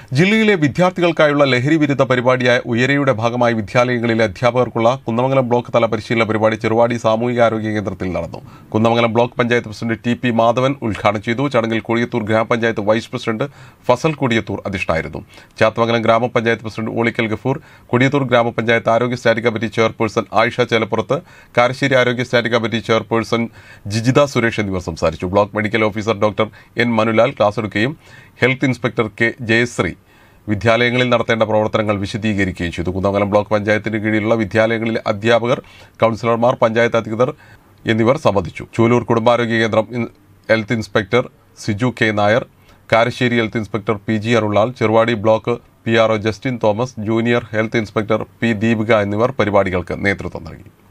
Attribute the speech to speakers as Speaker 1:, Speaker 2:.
Speaker 1: ജില്ലയിലെ വിദ്യാർത്ഥികൾക്കായുള്ള ലഹരി വിരുദ്ധ പരിപാടിയായ ഉയരയുടെ ഭാഗമായി വിദ്യാലയങ്ങളിലെ അധ്യാപകർക്കുള്ള കുന്നമംഗലം ബ്ലോക്ക് തല പരിശീലന പരിപാടി ചെറുവാടി സാമൂഹികാരോഗ്യ കേന്ദ്രത്തിൽ നടന്നു Kunnamangalam block panchayat president T P Madhavan ഉദ്ഘാടനം ചെയ്തു ചടങ്ങിൽ കൊടിയത്തൂർ ഗ്രാമപഞ്ചായത്ത് വൈസ് പ്രസിഡന്റ് ഫസൽ കൊടിയത്തൂർ അധ്യക്ഷനായിരുന്നു ചാത്തമംഗലം ഗ്രാമപഞ്ചായത്ത് പ്രസിഡന്റ് ഓളിക്കൽ ഗഫൂർ കൊടിയത്തൂർ ഗ്രാമപഞ്ചായത്ത് ആരോഗ്യ standing committee chairperson Ayisha Chelappurath Karassery ആരോഗ്യ standing committee chairperson Jijitha Suresh എന്നിവർ സംസാരിച്ചു block medical officer doctor N Manulal class എടുക്കുകയും ഹെൽത്ത് ഇൻസ്പെക്ടർ കെ ജയശ്രീ വിദ്യാലയങ്ങളിൽ നടത്തേണ്ട പ്രവർത്തനങ്ങൾ വിശദീകരിക്കുകയും ചെയ്തു കുന്നമംഗലം ബ്ലോക്ക് പഞ്ചായത്തിന് കീഴിലുള്ള വിദ്യാലയങ്ങളിലെ അധ്യാപകർ കൌൺസിലർമാർ പഞ്ചായത്ത് അധികൃതർ എന്നിവർ സംബന്ധിച്ചു ചൂലൂർ കുടുംബാരോഗ്യ കേന്ദ്രം ഇൻ- health inspector Siju K Nair Karassery health inspector P G Arulal Cheruvadi block P R O Justin Thomas junior health inspector P Deepika എന്നിവർ പരിപാടികൾക്ക് നേതൃത്വം നൽകി